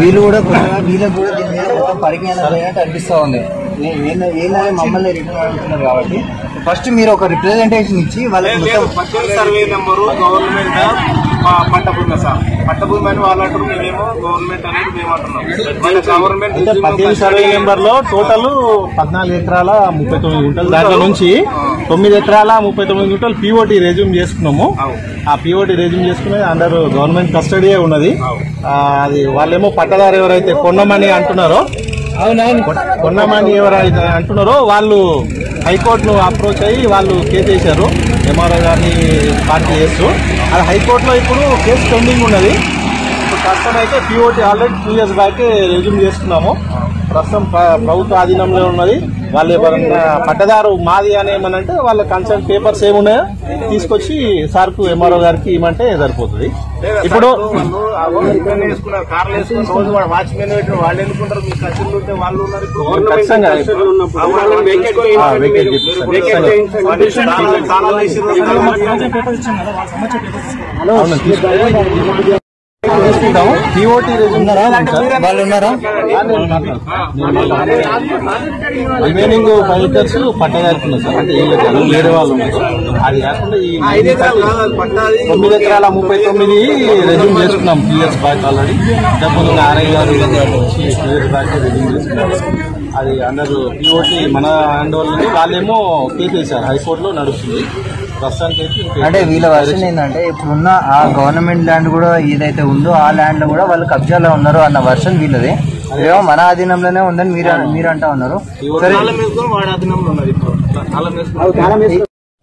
వీళ్ళు కూడా కొత్తగా వీళ్ళకి కూడా దీని మీద మొత్తం పరిజ్ఞానం లేనట్టు అనిపిస్తా ఉంది నే- నేను ఏంటంటే మమ్మల్ని రిటర్న్ అడుగుతున్నారు కాబట్టి ఫస్ట్ మీరు ఒక రిప్రజెంటేషన్ ఇచ్చి వాళ్ళకి మొత్తం పట్టణ సర్వే నెంబరు గవర్నమెంట్ మా పట్ట భూమి సార్ పట్ట భూమి అని వాళ్ళు అంటారు మేమేమో గవర్నమెంట్ అనేది మేము అంటున్నాం మన గవర్నమెంట్ అంటే పద్దెనిమిది సర్వే నెంబర్ లో టోటల్ పద్నాలుగు ఎకరాల ముప్పై తొమ్మిది గుంటలు దాంట్లో నుంచి తొమ్మిది ఎకరాల ముప్పై తొమ్మిది గుంటలు పిఓటి రెజ్యూమ్ చేసుకున్నాము ఆ పిఓటి రెజ్యూమ్ చేసుకుని అండర్ గవర్నమెంట్ కస్టడీయే ఉన్నది ఆ, అది వాళ్ళేమో పట్టదారు ఎవరైతే కొన్నమని అంటున్నారో కొ- కొన్నమని ఎవరైతే అంటున్నారో వాళ్ళు హైకోర్టును అప్రోచ్ అయ్యి వాళ్ళు కేసు వేశారు ఎంఆర్ఓ గారిని పార్టీ చేస్తూ అది హైకోర్టులో ఇప్పుడు కేసు పెండింగ్ ఉన్నది ఇప్పుడు ప్రస్తుతం అయితే POT already two years back resume చేసుకున్నాము ప్రస్తుతం ప్ర- ప్రభుత్వ ఆధీనంలో ఉన్నది వాళ్ళు ఎవరన్నా పట్టదారు మాది అని ఏమనంటే వాళ్ళ కన్సర్న్ పేపర్స్ ఏమున్నాయో తీసుకొచ్చి సార్కు ఎంఆర్ఓ గారికి ఇవ్వమంటే సరిపోతుంది ఇప్పుడు వేసుకున్నారు కార్లు వేసుకుని రోజు వాడు వాచ్మెన్ పెట్టిన వాళ్ళు ఎన్నుకుంటారు మీ ఖర్చులు ఉంటే వాళ్ళు ఉన్నారు ఇప్పుడు ఖచ్చితంగా. ఆ వాళ్ళని vacate ఆ, చేయించండి vacate మీరు. చేయించండి. vacate చేయించండి. వాళ్ళు తాళాలు- తాళాలు వేసిర్రు. అవును, తీసుకుంటాము పిఓటి రెజ్యూమ్ ఉన్నారా వాళ్ళు ఉన్నారా రిమైనింగ్ ఫైవ్ ఎకర్స్ పట్టదారికి ఉన్నాయి సార్ అంటే వీళ్ళకి కాదు, వేరే వాళ్ళు ఉన్నారు అది కాకుండా ఈ ఐదు ఎకరాలు కాదు, అది పట్టాది. తొమ్మిది ఎకరాల ముప్పై తొమ్మిది రెజ్యూమ్ చేసుకున్నాం టూ ఇయర్స్ బ్యాక్ ఆల్రెడీ డబ్బులు ఆర్ఐ గారు వచ్చి టూ ఇయర్స్ బ్యాక్ రెజ్యూమ్ చేసుకున్నాం అది అందరూ పిఓటి మన ఆందోళన వాళ్ళేమో కేసు వేశారు హైకోర్టులో నడుస్తుంది ప్రస్తుతానికి అయితే ఇంకా అంటే వీళ్ళ వర్షన్ ఏంటంటే ఇప్పుడున్న ఆ గవర్నమెంట్ ల్యాండ్ కూడా ఏదైతే ఉందో ఆ ల్యాండ్ లో కూడా వాళ్ళు కబ్జాలో ఉన్నారు అన్న వర్షన్ వీళ్ళది ఏమో మన ఆధీనంలోనే ఉందని మీరు మీరు అంటా ఉన్నారు సరే తాళం వేసుకొని వాడి అధీనంలో ఉన్నది ఇప్పుడు తాళం వేసుకొని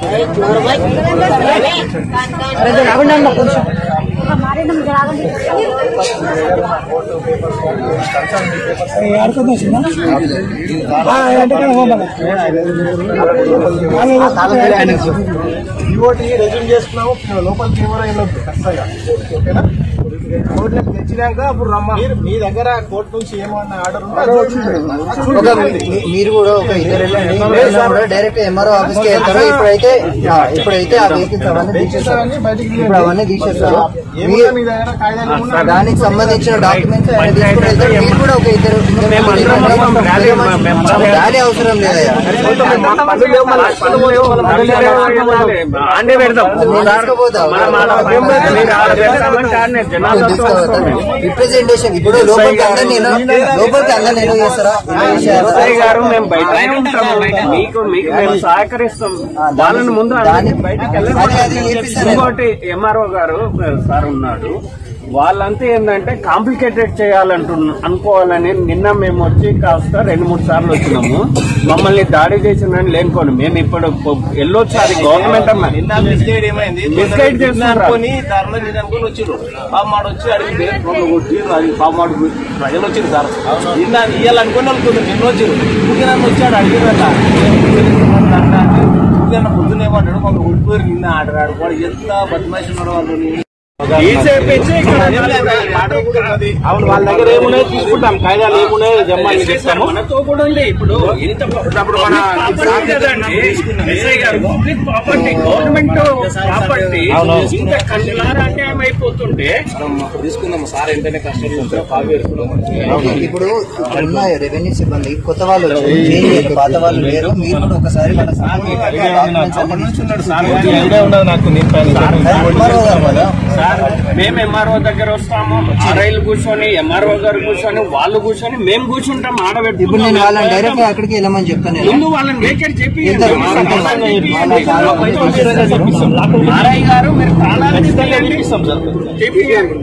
పిఓటి రెజ్యూమ్ చేసుకున్నాము లోపలికి ఎవరైనా ఖచ్చితంగా ఓకేనా కోర్టులకు తెచ్చినాక అప్పుడు రమ్మ మీరు మీ దగ్గర కోర్టు నుంచి ఏమన్నా ఆర్డర్ ఉంటే అది వచ్చింది. ఒక మీ- మీరు కూడా ఒక ఇద్దరు వెళ్ళండి వెళ్ళినా కూడా డైరెక్ట్ ఎంఆర్ఓ ఆఫీస్ కి వెళ్తారు ఇప్పుడైతే ఆ, ఇప్పుడైతే ఆ వెహికల్స్ అవన్నీ తీసేస్తారు ఇప్పుడు అవన్నీ తీసేస్తారు ఏమున్నా మీ దగ్గర కాగితాలు ఏమున్నా దానికి సంబంధించిన డాక్యుమెంట్స్ ఆయన తీసుకుని వెళ్తారు మీరు కూడా ఒక ఇద్దరు ర్యాలీ అవసరం లేదయ్యా అండే పెడతాం నేను తీసుకుపోతా. రిప్రజెంటేషన్ ఇప్పుడు లోపలికి అందరు నేను లోపలికి అందరు నేను చేస్తారా ఇలా చేశారు. ఎస్ఐ గారు మేము బయటనే ఉంటాము మీకు మీకు మేము సహకరిస్తాం వాళ్ళని ముందు దాని- అందరినీ బయటికి అది- వెళ్ళమని అది చేపిస్తాను. ఇంకోటి ఎంఆర్ఓ గారు సార్ ఉన్నాడు వాళ్ళంతా ఏంటంటే కాంప్లికేటెడ్ చేయాలంటు అనుకోవాలని నిన్న మేము వచ్చి కాస్త రెండు మూడు సార్లు వచ్చినాము మమ్మల్ని దాడి చేసిందని లేనుకోండి మేము ఇప్పుడు వెళ్ళొచ్చు అది గవర్నమెంట్ అన్న నిన్న మిస్గైడ్ ఏమైంది Misguide చేస్తున్నారు. అనుకుని ధర్మ నేను అనుకుని వచ్చిర్రు పామాడు వచ్చి అడిగితే రెండు కొట్టిర్రు అది పామాడు ప్రజలు వచ్చింది సార్ నిన్న ఇయ్యాలనుకుని అనుకుంది నిన్న వచ్చిర్రు ఊరికే నన్ను వచ్చాడు అడిగిరట ఊరికే పొద్దున ఏమన్నాడు మమ్మల్ని ఉడిపోయారు నిన్న ఆడరాడు వాడు ఎంత బద్మాషి ఉన్నాడు వాళ్ళు అవును వాళ్ళ దగ్గర ఏమున్నాయో తీసుకుంటాం కాగితాలు ఏమున్నాయో జమ్మని చేస్తాము మనతో కూడా ఉంది ఇప్పుడు ఇంత ఇప్పుడు మన ఎస్ఐ గారు పబ్లిక్ ప్రాపర్టీ గవర్నమెంట్ ప్రాపర్టీ అవునవును. ఇంత కండ్లారా అన్యాయం అయిపోతుంటే తీసుకుందాం సార్ ఎంతనే కష్టం కాపీ వేసుకున్నాం ఇప్పుడు ఉన్న రెవెన్యూ సిబ్బంది కొత్త వాళ్ళు వచ్చారు. చేంజ్ అయ్యారు. పాత వాళ్ళు లేరు మీరు కూడా ఒకసారి మన డాక్యుమెంట్స్ అన్ని ఐడియా ఉండదు నాకు నేను పైన ఎంఆర్ఓ గారు కదా సార్ మేము ఎంఆర్ఓ దగ్గర వస్తాము ఆర్ఐలు కూర్చొని ఎంఆర్ఓ గారు కూర్చొని వాళ్ళు కూర్చొని మేము కూర్చుంటాం ఆడబెట్టి ఇప్పుడు నేను వాళ్ళని డైరెక్ట్ గా అక్కడికి వెళ్ళమని చెప్తాను నేను ముందు వాళ్ళని వేకెట్ చెప్పి ఇద్దరు వాళ్ళ చాలా మంది ఆర్ఐ గారు మీరు తాళాలు తీసేయండి. చెప్పి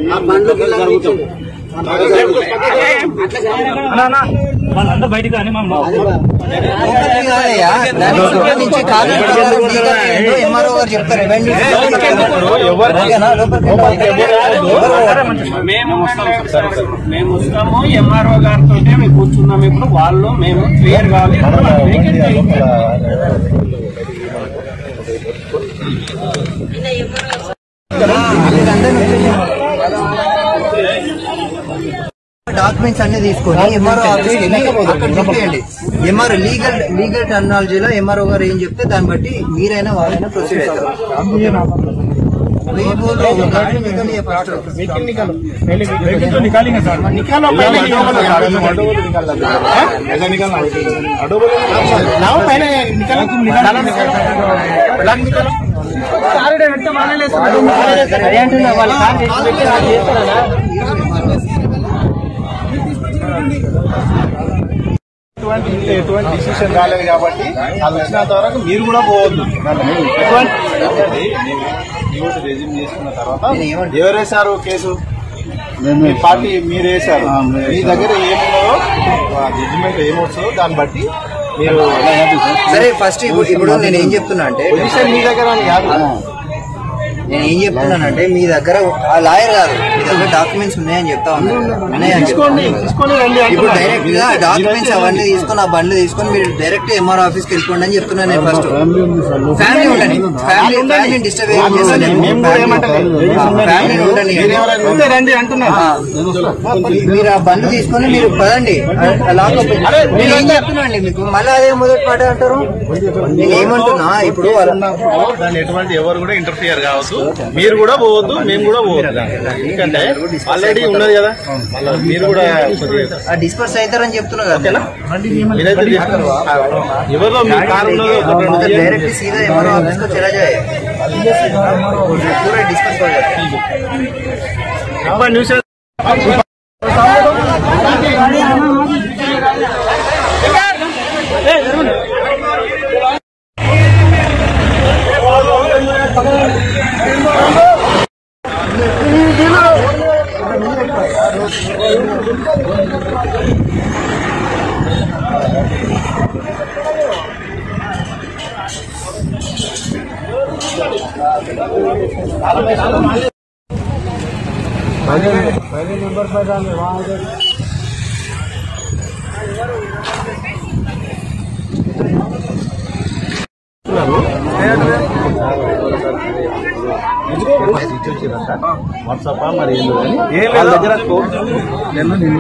లోపలికి కాదయ్యా. దానికి సంబంధించి కాపీ ప్రకారం లీగల్ ఏంటో ఎంఆర్ఓ గారు చెప్తారు రెవెన్యూ ఓకేనా? లోపలికి వెళ్ళాలి. మేము మేము వస్తాము ఎంఆర్ఓ గారితో మేము కూర్చున్నాం ఇప్పుడు వాళ్ళు మేము క్లియర్ కావాలి వేకెట్ చేయండి. డాక్యుమెంట్స్ అన్ని తీసుకొని ఎంఆర్ఓ ఆఫీస్కి వెళ్ళి అక్కడ చెప్పేయండి ఎంఆర్ఓ లీగల్ లీగల్ టెర్మినాలజీలో ఎంఆర్ఓ గారు ఏం చెప్తే దాన్ని బట్టి మీరైనా వాళ్ళైనా ప్రొసీడ్ అవుతారు नहीं बोल रहा हूँ गाड़ी निकलिए फास्ट लेकिन तो निकालेंगे सर निकालो पहले ऐसा निकालना ऑटो बोले लाओ पहले निकालो तुम निकालो निकालो निकालो ఎటువంటి ఎటువంటి డిసిషన్ రాలేదు కాబట్టి అది వచ్చినంత వరకు మీరు కూడా పోవద్దు ఎటువంటి రెజ్యూమ్ చేసుకున్న తర్వాత ఎవరు వేశారు కేసు మీ పార్టీ మీరు వేశారు మీ దగ్గర ఏమున్నదో జడ్జిమెంట్ ఏమొస్తుందో దాన్ని బట్టి మీరు సరే ఫస్ట్ ఇప్పుడు ఇప్పుడు నేను ఏం చెప్తున్నా అంటే పొజిషన్ మీ దగ్గర అని కాదు నేను ఏం చెప్తున్నానంటే మీ దగ్గర ఆ లాయర్ కాదు మీ దగ్గర డాక్యుమెంట్స్ ఉన్నాయని చెప్తా ఉన్నాను ఉన్నాయని తీసుకోండి చెప్తా తీసుకొని రండి ఇప్పుడు అంటున్నా. డైరెక్ట్ గా డాక్యుమెంట్స్ అవన్నీ తీసుకొని ఆ బండ్లు తీసుకొని మీరు డైరెక్ట్ ఎంఆర్ ఆఫీస్కి వెళ్ళిపోండి అని చెప్తున్నాను నేను ఫస్ట్ ఫ్యామిలీ ఉండండి ఫ్యామిలీ ఫ్యామిలీ డిస్టర్బ్ చేస్తాను మేము కూడా ఏమంటలేదు. ఫ్యామిలీ ఉండండి మీరు ఎవరైనా ఉంటే రండి అంటున్నా ఆ, మీరు ఆ బండ్లు తీసుకొని మీరు పదండి లాకప్ నేను ఏం చెప్తున్నానండి మీకు మళ్ళీ అదే మొదటి మాట అంటారు నేను ఏమంటున్నా ఇప్పుడు వాళ్ళ- ఉన్నప్పుడు దాన్ని ఎటువంటి ఎవరు కూడా ఇంటర్ఫియర్ కావద్దు మీరు కూడా పోవద్దు మేము కూడా పోవద్దు ఎందుకంటే ఆల్రెడీ ఉన్నది కదా మళ్ళీ మీరు కూడా కొద్దిగా ఆ డిస్పర్స్ అవుతారని చెప్తున్నా కదా మీరైతే తీసుకోండి. ఎవరిలో మీ కారు ఉన్నదో ఒకటి రెండు తీయండి. डायरेक्ट सीधा एमआरओ ऑफिस को चला जाए पूरा डिस्कस हो जाए అబ్బా, న్యూస్ వాట్సాప్ మరి ఏందో కానీ వాళ్ళ దగ్గర కోర్టు నిన్న నిన్న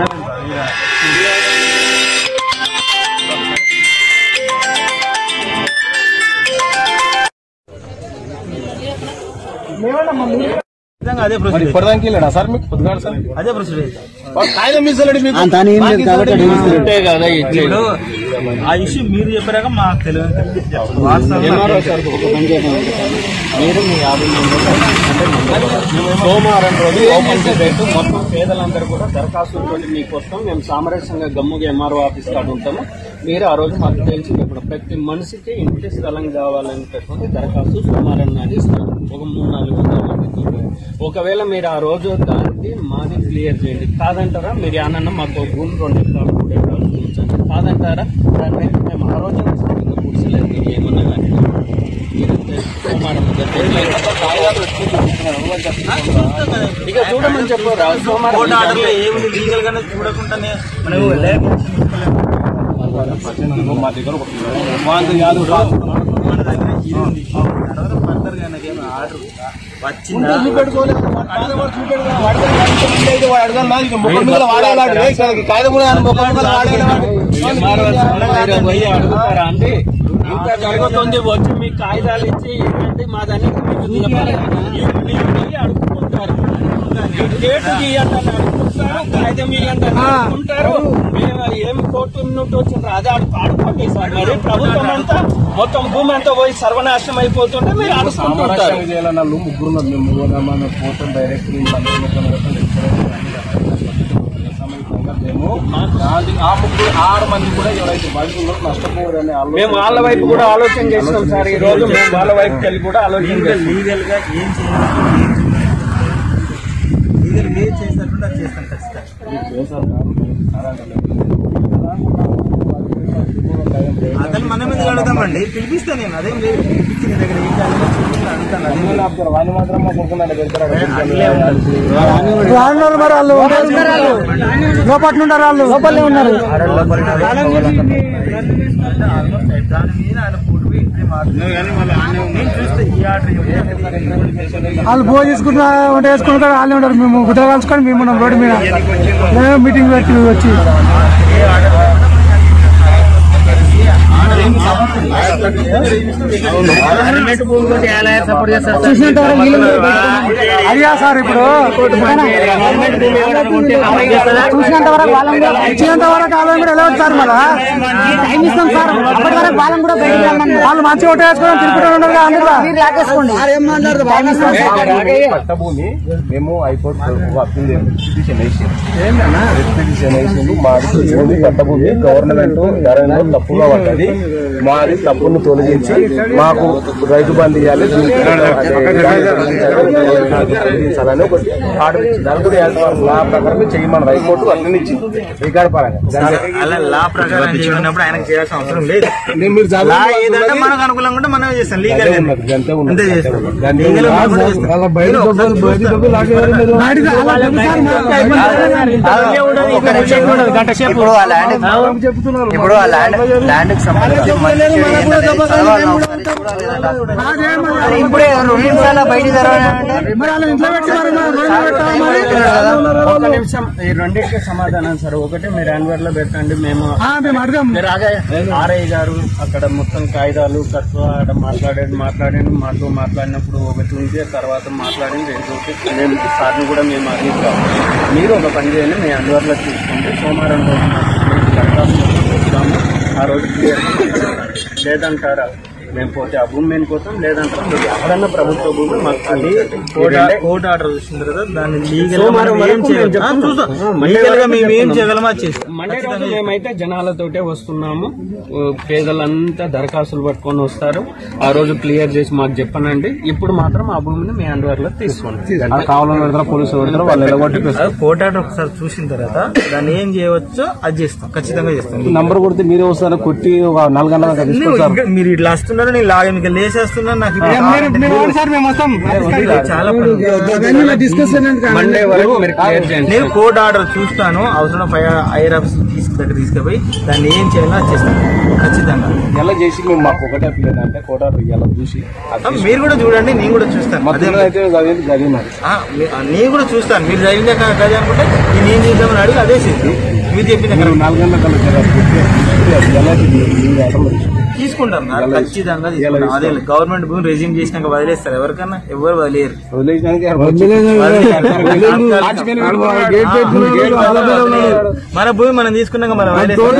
అదే ప్రొసీజర్ ఇప్పటిదానికి వెళ్ళాడా సార్ మీకు పొద్దుగాడు సార్ అదే ప్రొసీజర్ కాగితం ఇస్తలేడు మీకు ఉంటే కదా ఇచ్చేది ఇప్పుడు ఆ ఇష్యూ మీరు చెప్పాక మాకు తెలియదు ఎన్ఆర్ఓ సార్ ఒక పని చేయండి. మీరు మీ యాభై మెంబర్లు అంటే సోమవారం రోజు ఓపెన్ రేటు మొత్తం పేదలందరూ కూడా దరఖాస్తులతో మీకోసం మేము సామరస్యంగా గమ్ముగా ఎంఆర్ఓ ఆఫీస్ కాడ ఉంటాము మీరు ఆ రోజు మాకు తెలిసి ఇప్పుడు ప్రతి మనిషికి ఇంటి స్థలం కావాలని పెట్టుకుంటే దరఖాస్తు సోమవారం నాడు ఇస్తాం ఒక మూడు నాలుగు వందల మందితో ఒకవేళ మీరు ఆ రోజు దానికి మాది క్లియర్ చేయండి కాదంటారా మీరు ఏమన్నా మాకు ఒక భూమి రెండు ఎకరాలు మూడు ఎకరాలు చూపించండి కాదంటారా దాని మీద మేము ఆ రోజు ఇస్తాం ఇంకా కూర్చోలేదు మీరు ఏమన్నా కానీ మీరు సోమవారం ఇక చూడమని చెప్పరా సోమవారం కోర్టు ఆర్డర్లో ఏముంది లీగల్ గానే చూడకుండానే మనం మా దగ్గర ఒక వాళ్ళు కాదు మన దగ్గర ఇది ఉంది తర్వాత ఫర్దర్ గా నాకేం ఆర్డర్ వచ్చిందా మీరు పోయి అడుగుతారా అండి ఇంకా జరుగుతుంది వచ్చి మీ కాగితాలు ఇచ్చి ఏంటంటే మాదని మీకు చెప్పాలి. మీరు పోయి అడుగుకుంటారు ఈ డేట్ ఇవ్వండి అని అడుగుతారు కాగితం ఇవ్వండి అని అడుగుకుంటారు మేము ఏం కోర్టు నుండి వచ్చిండ్రు అదే అడు ఆడుకోండి సార్ మరి ప్రభుత్వం అంతా మొత్తం భూమి అంతా పోయి సర్వనాశనం అయిపోతుంటే మీరు అడుగుతుంటారు చేయాలన్నాళ్ళు ముగ్గురు ఉన్నారు. మేము ముగ్గురు మన పోతాం డైరెక్ట్ మేము దాని- ఆ ముగ్గురు ఆరు మంది కూడా ఎవరైతే బాధితులు నష్టపోవరనే ఆలోచన మేము వాళ్ళ వైపు కూడా ఆలోచన చేసినాం సార్ ఈ రోజు మేము వాళ్ళ వైపు వెళ్ళి కూడా ఆలోచన చేసినాం లీగల్ గా ఏం చేయాలి లీగల్ గా ఏం చేసినట్టు అది చేస్తాం ఖచ్చితంగా అతను మనం ఎందుకు అడుగుతామండి పిలిపిస్తా నేను అదేం లేదు పిలిపించి నీ దగ్గర ఏం చేయాలో చూపించి అడుగుతాను అదే వాడిని మాత్రం మా కొడుకున్నాడు లోపల ఉంటారు వాళ్ళు లోపలే ఉన్నారు దాని మీద ఆయన ఫోటో ఇట్లే మాట్లాడుతున్నాను నేను చూస్తే ఈ ఆర్డర్ ఎవరు వాళ్ళు భోజనం చేసుకుంటున్నా వంట వేసుకుంటారు వాళ్ళే ఉంటారు మేము గుడ్డ కలుసుకొని మేము ఉన్నాం రోడ్డు మీద మేము మీటింగ్ పెట్టి వచ్చి ఆర్డర్ చూసినంత వరకు నీళ్ళు అదిగా సార్ ఇప్పుడు చూసినంత వరకు వాళ్ళని కూడా ఇచ్చినంత వరకు వాళ్ళని కూడా ఎలా సార్ మళ్ళా టైం ఇస్తాం సార్ అప్పటి వరకు వాళ్ళని కూడా బయటికి రమ్మని వాళ్ళు మంచిగా ఒకటి వేసుకొని తిరుగుతూ ఉన్నారు అందరూ మీరు లాగేసుకోండి టైం ఇస్తాం సార్ పట్టభూమి మేము హైకోర్టు అప్పీల్ పిటిషన్ వేసాం పిటిషన్ వేసింది మాది ఓన్లీ పట్టభూమి గవర్నమెంట్ ఎవరైనా తప్పుగా పడ్డది మాది తప్పును తొలగించి మాకు రైతు బంద్ ఇవ్వాలి తొలగించాలని ఒక ఆర్డర్ ఇచ్చింది దాని కూడా యాజ్ పర్ లా ప్రకారం చేయమని హైకోర్టు అట్లనే ఇచ్చింది రికార్డ్ పరంగా అలా లా ప్రకారం చేసుకున్నప్పుడు ఆయనకు చేయాల్సిన అవసరం లేదు నేను మీరు లా చదవండి. ఏదంటే మనకు అనుకూలంగా ఉంటే మనమే చేస్తాం లీగల్ గంతే ఉన్నది, గంతే ఉన్నది. అంతే చేస్తాం గంతే లీగల్ ఉన్నది. మనం కూడా చేస్తాం. బయట డబ్బులు- బయట డబ్బులు లాగేవారు లేదు. బయటికి అలా తెలుసు సార్ మాకు. ఇప్పుడు ఆ ల్యాండ్ ఇప్పుడు ఆ ల్యాండ్ ల్యాండ్ కి సంబంధించి మంచి చెడు ఏంటనేది చదవాలి ఒకసారి చూడాలి కదా. ఇప్పుడే రెండు నిమిషాల బయట జరగాలంటే మరి వాళ్ళ ఇంట్లో పెట్టి మరి మనం రోడ్డు మీద పెట్టాలా మరి? ఒక నిమిషం ఈ రెండింటికి సమాధానం సార్ ఒకటి మీరు అన్వర్ లో పెట్టండి మేము ఆ, మేము అడగాం మీరు ఆగే ఆర్ఐ గారు అక్కడ మొత్తం కాగితాలు కట్టు ఆడ మాట్లాడాడు మాట్లాడాడు మాతో మాట్లాడినప్పుడు ఒకటి ఉంటే తర్వాత మాట్లాడింది రెండు ఉంటే మేము సార్ని కూడా మేము అడిగిస్తాం మీరు ఒక పని చేయండి మీ అన్వర్లో తీసుకోండి సోమవారం రోజు మాకు దరఖాస్తు వస్తాము ఆ రోజు క్లియర్ లేదంటారా మేము పోతే ఆ భూమి మేము కోసం లేదంటారా మీరు ఎక్కడన్నా ప్రభుత్వ భూమి మాకు కోర్టు చూడండి. కోర్టు ఆర్డర్ చూసిన తర్వాత దాన్ని లీగల్ సోమవారం ఏం వరకు చేయగలం మేము చెప్తున్నాం. చూద్దాం లీగల్ గా మేము ఏం చేయగలమో అది చేస్తాం మండే రోజు మేమైతే జనాలతోటే వస్తున్నాము ఓ, పేదలంతా దరఖాస్తులు పట్టుకొని వస్తారు ఆ రోజు క్లియర్ చేసి మాకు చెప్పనండి ఇప్పుడు మాత్రం ఆ భూమిని మీ అండర్ లో తీసుకోండి కావాలని పెడతారా పోలీసులు పెడతారా వాళ్ళు ఎలగొట్టి అది కోర్టు ఆర్డర్ ఒకసారి చూసిన తర్వాత దాన్ని ఏం చేయవచ్చో అది చేస్తాం ఖచ్చితంగా చేస్తాం నంబర్ కొడితే మీరే వస్తారు కొట్టి ఒక నాలుగు గంటల దాకా నువ్వు తీసుకొస్తారు ఇంకా మీరు ఇట్లా వస్తున్నారు నేను లాగా మీకు లేసేస్తున్నాను నాకు ఇప్పుడు మీరు మీరు ఇవ్వండి సార్ మేము వస్తాం ఇది చాలా పని ఉంది. అవన్నీ డిస్కషన్ మండే వరకు మీరు క్లియర్ చేయండి నేను కోర్టు ఆర్డర్ చూస్తాను అవసరం ఫైవ్ ఐఆర్ ఆఫీస్ తీసుకు దగ్గర తీసుకుపోయి దాన్ని ఏం చేయాలో అది చేస్తాను ఖచ్చితంగా ఎలా చేసి మేము మాకు ఒకటే ప్లేన్ అంటే కోట ఎలా చూసి ఆ, మీరు కూడా చూడండి నేను కూడా చూస్తాను అదే మొత్తం అయితే చదివేది గది మరి ఆ, మీ- ఆ, నేను కూడా చూస్తాను మీరు చదివిన గది అనుకుంటే నేను ఏం చేద్దామని అడిగి అదే చేసి మీరు చెప్పిన మీరు correct. నాలుగు గంటల కల్లా జర కొట్టి అది ఎలా మీరు ఆటోమేటిక్ తీసుకుంటాం నా ఖచ్చితంగా తీసుకుంటాం అదే గవర్నమెంట్ భూమి రెజ్యూమ్ చేసినాక వదిలేస్తారు ఎవరికన్నా ఎవరు వదిలేరు వదిలేసానికి మన భూమి మనం తీసుకున్నాక మనం వదిలేస్తాం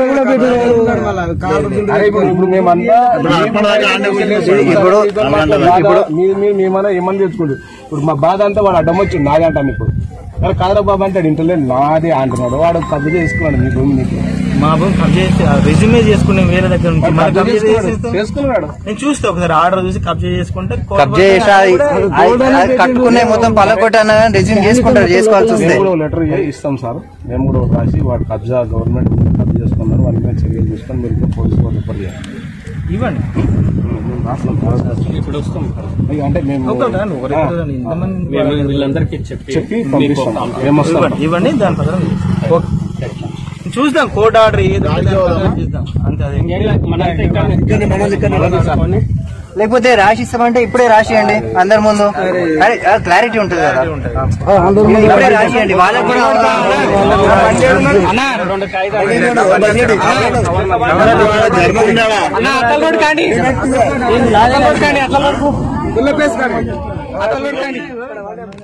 అరే ఇప్పుడు ఇప్పుడు మేమంతా ఇప్పుడు ఇప్పుడు మీరు మీరు మేమన్నా ఏమని తెచ్చుకోండి ఇప్పుడు మా బాధ అంతా వాడు అడ్డం వచ్చి నాది అంటాను ఇప్పుడు మరి కాదరా బాబు అంటాడు ఇంట్లో నాది అంటున్నాడు వాడు కబ్జా చేసుకున్నాడు మీ భూమి నీకు మా భూమి కబ్జా చేసి రెజ్యూమే చేసుకునే వేరే దగ్గర నుంచి మన కబ్జా కబ్జా చేసుకున్నాడు. చేసేస్తాం. చేసుకున్నాడు నేను చూస్తా ఒకసారి ఆర్డర్ చూసి కబ్జా చేసుకుంటే కబ్జా చేసి అది- అది- అది కట్టుకునే మొత్తం పలకొట్టాన రెజ్యూమ్ చేసుకుంటారు చేసుకోవాల్సి వస్తే మేము కూడా లెటర్ ఇస్తాం సార్ మేము కూడా ఒకటి రాసి వాడు కబ్జా గవర్నమెంట్ కబ్జా చేసుకున్నారు వాడి మీద చర్యలు తీసుకొని మీరు ఇంకా పోలీసు వాళ్ళు రిపోర్ట్ చేయాలి ఇవ్వండి మేము రాస్తాం ఇప్పుడు వస్తాం అయ్య, అంటే మేము ఒక దాన్ని ఒకరి ఆ, ఇద్దరు ఇంతమంది మేము వీళ్ళందరికీ చెప్పి చెప్పి పంపిస్తాం మేము వస్తాం ఇవ్వండి ఇవ్వండి దాని ప్రకారం ఓకే. చూద్దాం కోర్టు ఆర్డర్ ఏది ఉందో దాని ప్రకారం చూద్దాం అంతే అదే మనంతా ఇక్కడ లేకపోతే రాసి ఇస్తామంటే ఇప్పుడే రాసియండి అందరి ముందు క్లారిటీ ఉంటుంది కదా ఇప్పుడే రాసియండి వాళ్ళకి కూడా రెండు కాగితాలు అట్లా కానీ అట్లా కానీ